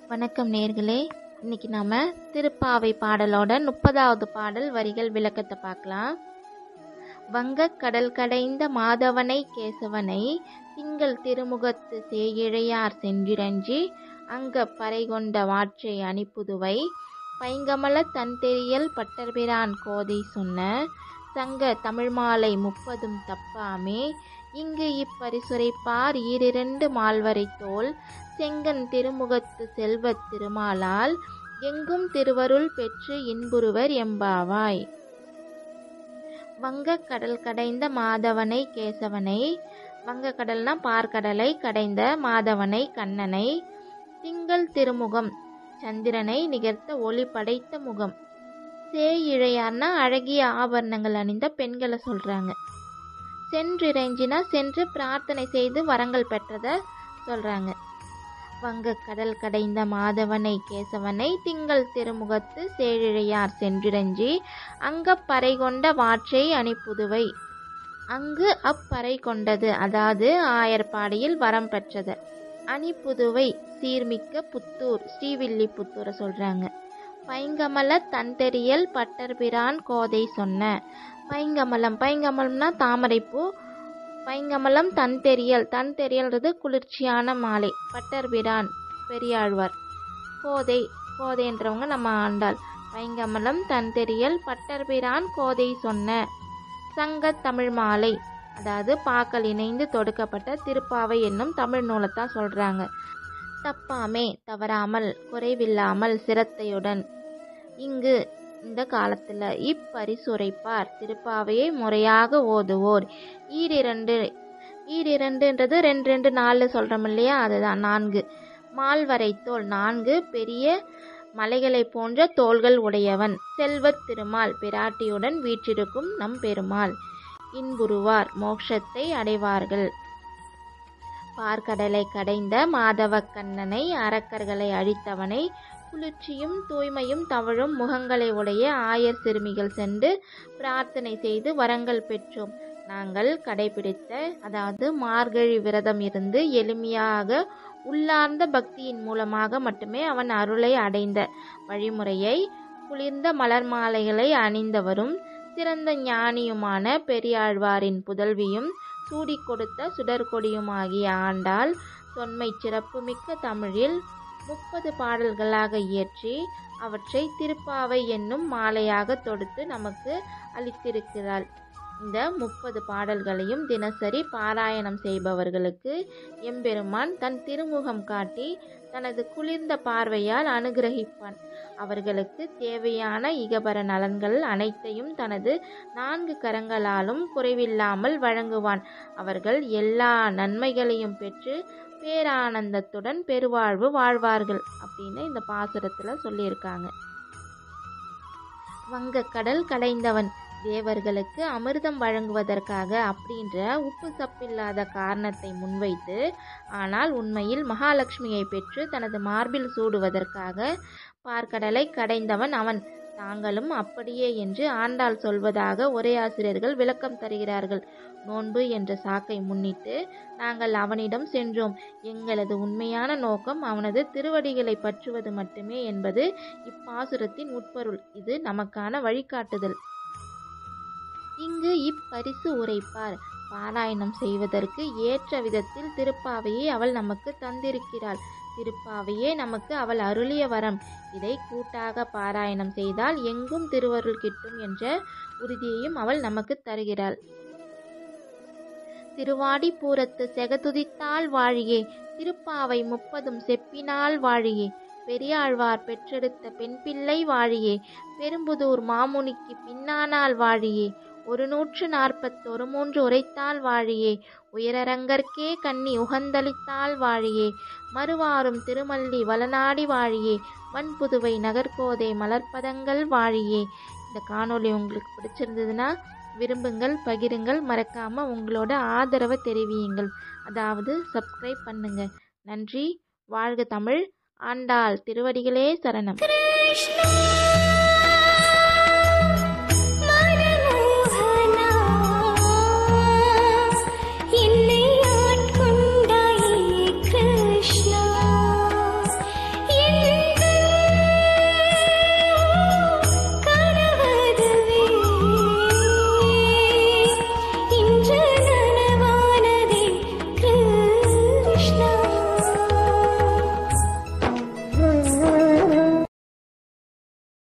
வணக்கம் நேர்களே இன்னைக்கு நாம திருப்பாவை பாடலோட முப்பதாவது பாடல் வரிகள் விளக்கத்தை பார்க்கலாம் வங்கக் கடல் கடைந்த மாதவனை கேசவனை திங்கள் திருமுகத்து சேயிழையார் சென்றிரஞ்சி அங்க பறை கொண்ட வாற்றை அணிப்புதுவை பைங்கமல தன்தெரியல் பட்டர்பிரான் கோதை சொன்ன சங்க தமிழ்மாலை முப்பதும் தப்பாமே இங்கு இப்பரிசுரைப்பார் ஈரிரண்டு மால்வரை தோல் செங்கன் திருமுகத்து செல்வத் திருமாலால் எங்கும் திருவருள் பெற்று இன்புறுவர் எம்பாவாய் வங்கக் கடல் கடைந்த மாதவனை கேசவனை வங்கக்கடல்னா பார்க்கடலை கடைந்த மாதவனை கண்ணனை திங்கள் திருமுகம் சந்திரனை நிகர்த்த ஒளி படைத்த முகம் சேயிழையார்னா அழகிய ஆபரணங்கள் அணிந்த பெண்களை சொல்றாங்க சென்றிறைஞ்சினா சென்று பிரார்த்தனை செய்து வரங்கள் பெற்றத சொல்றாங்க வங்கக் கடல் கடைந்த மாதவனை கேசவனை திங்கள் திருமுகத்து சேழிழையார் சென்றிரஞ்சி அங்கப்பறை கொண்ட வாற்றை அணிப்புதுவை அங்கு அப்பறை கொண்டது அதாவது ஆயர்பாடியில் வரம் பெற்றது அணிப்புதுவை சீர்மிக்க புத்தூர் ஸ்ரீவில்லிபுத்தூரை சொல்றாங்க பைங்கமல தன்தெரியல் பட்டர்பிரான் கோதை சொன்ன பைங்கமலம் பைங்கமலம்னா தாமரைப்பூ பைங்கமலம் தன்தெரியல் தன்தெரியல்ன்றது குளிர்ச்சியான மாலை பட்டர்பிரான் பெரியாழ்வார் கோதை கோதைன்றவங்க நம்ம ஆண்டாள் பைங்கமலம் தன்தெரியல் பட்டர்பிரான் கோதை சொன்ன சங்க தமிழ் மாலை அதாவது பாக்கள் இணைந்து தொடுக்கப்பட்ட திருப்பாவை என்னும் தமிழ் நூலைத்தான் சொல்றாங்க தப்பாமே தவறாமல் குறைவில்லாமல் சிரத்தையுடன் இங்கு இந்த காலத்தில் இப்பரிசுரைப்பார் திருப்பாவையை முறையாக ஓதுவோர் ஈரிரண்டு ஈரிரண்டுன்றது ரெண்டு ரெண்டு நாலு சொல்கிறோம் இல்லையா அதுதான் நான்கு மால்வரை தோல் நான்கு பெரிய மலைகளை போன்ற தோள்கள் உடையவன் செல்வத் திருமால் பிராட்டியுடன் வீற்றிருக்கும் நம் பெருமாள் இன்புறுவார் மோட்சத்தை அடைவார்கள் பார்க்கடலை கடைந்த மாதவக் கண்ணனை அரக்கர்களை அழித்தவனை குளிர்ச்சியும் தூய்மையும் தவழும் முகங்களை உடைய ஆயர் சிறுமிகள் சென்று பிரார்த்தனை செய்து வரங்கள் பெற்றோம் நாங்கள் கடைபிடித்த அதாவது மார்கழி விரதம் இருந்து எளிமையாக உள்ளார்ந்த பக்தியின் மூலமாக மட்டுமே அவன் அருளை அடைந்த வழிமுறையை குளிர்ந்த மலர் மாலைகளை அணிந்தவரும் சிறந்த ஞானியுமான பெரியாழ்வாரின் புதல்வியும் சூடிக் கொடுத்த சுடற்கொடியுமாகிய ஆண்டாள் தொன்மை சிறப்புமிக்க தமிழில் முப்பது பாடல்களாக இயற்றி அவற்றை திருப்பாவை என்னும் மாலையாக தொடுத்து நமக்கு அளித்திருக்கிறாள் இந்த முப்பது பாடல்களையும் தினசரி பாராயணம் செய்பவர்களுக்கு எம்பெருமான் தன் திருமுகம் காட்டி தனது குளிர்ந்த பார்வையால் அனுகிரகிப்பான் அவர்களுக்கு தேவையான இகபர நலன்கள் அனைத்தையும் தனது நான்கு கரங்களாலும் குறைவில்லாமல் வழங்குவான் அவர்கள் எல்லா நன்மைகளையும் பெற்று பேரானந்தத்துடன் பெருவாழ்வு வாழ்வார்கள் அப்படின்னு இந்த பாசுரத்தில் சொல்லியிருக்காங்க வங்கக்கடல் கடைந்தவன் தேவர்களுக்கு அமிர்தம் வழங்குவதற்காக அப்படின்ற உப்பு சப்பில்லாத காரணத்தை முன்வைத்து ஆனால் உண்மையில் மகாலட்சுமியை பெற்று தனது மார்பில் சூடுவதற்காக பார்க்கடலை கடைந்தவன் அவன் தாங்களும் அப்படியே என்று ஆண்டாள் சொல்வதாக உரையாசிரியர்கள் விளக்கம் தருகிறார்கள் நோன்பு என்ற சாக்கை முன்னிட்டு நாங்கள் அவனிடம் சென்றோம் எங்களது உண்மையான நோக்கம் அவனது திருவடிகளை பற்றுவது மட்டுமே என்பது இப்பாசுரத்தின் உட்பொருள் இது நமக்கான வழிகாட்டுதல் இங்கு இப்பரிசு உரைப்பார் பாராயணம் செய்வதற்கு ஏற்ற விதத்தில் திருப்பாவையை அவள் நமக்கு தந்திருக்கிறாள் திருப்பாவையே நமக்கு அவள் அருளிய வரம் இதை கூட்டாக பாராயணம் செய்தால் எங்கும் திருவருள் கிட்டும் என்ற உறுதியையும் அவள் நமக்கு தருகிறாள் திருவாடி பூரத்து செகதுதித்தால் வாழியே திருப்பாவை முப்பதும் செப்பினால் வாழியே பெரியாழ்வார் பெற்றெடுத்த பெண் பிள்ளை வாழியே பெரும்புதூர் மாமுனிக்கு பின்னானால் வாழியே ஒரு நூற்று நாற்பத்தொரு மூன்று உரைத்தால் வாழியே உயரரங்கற்கே கண்ணி உகந்தளித்தால் வாழியே மறுவாரும் திருமல்லி வளநாடி வாழியே வன்புதுவை நகர்கோதை மலர்ப்பதங்கள் வாழியே இந்த காணொளி உங்களுக்கு பிடிச்சிருந்ததுன்னா விரும்புங்கள் பகிருங்கள் மறக்காம உங்களோட ஆதரவை தெரிவியுங்கள் அதாவது சப்ஸ்கிரைப் பண்ணுங்க நன்றி வாழ்க தமிழ் ஆண்டாள் திருவடிகளே சரணம் Krishna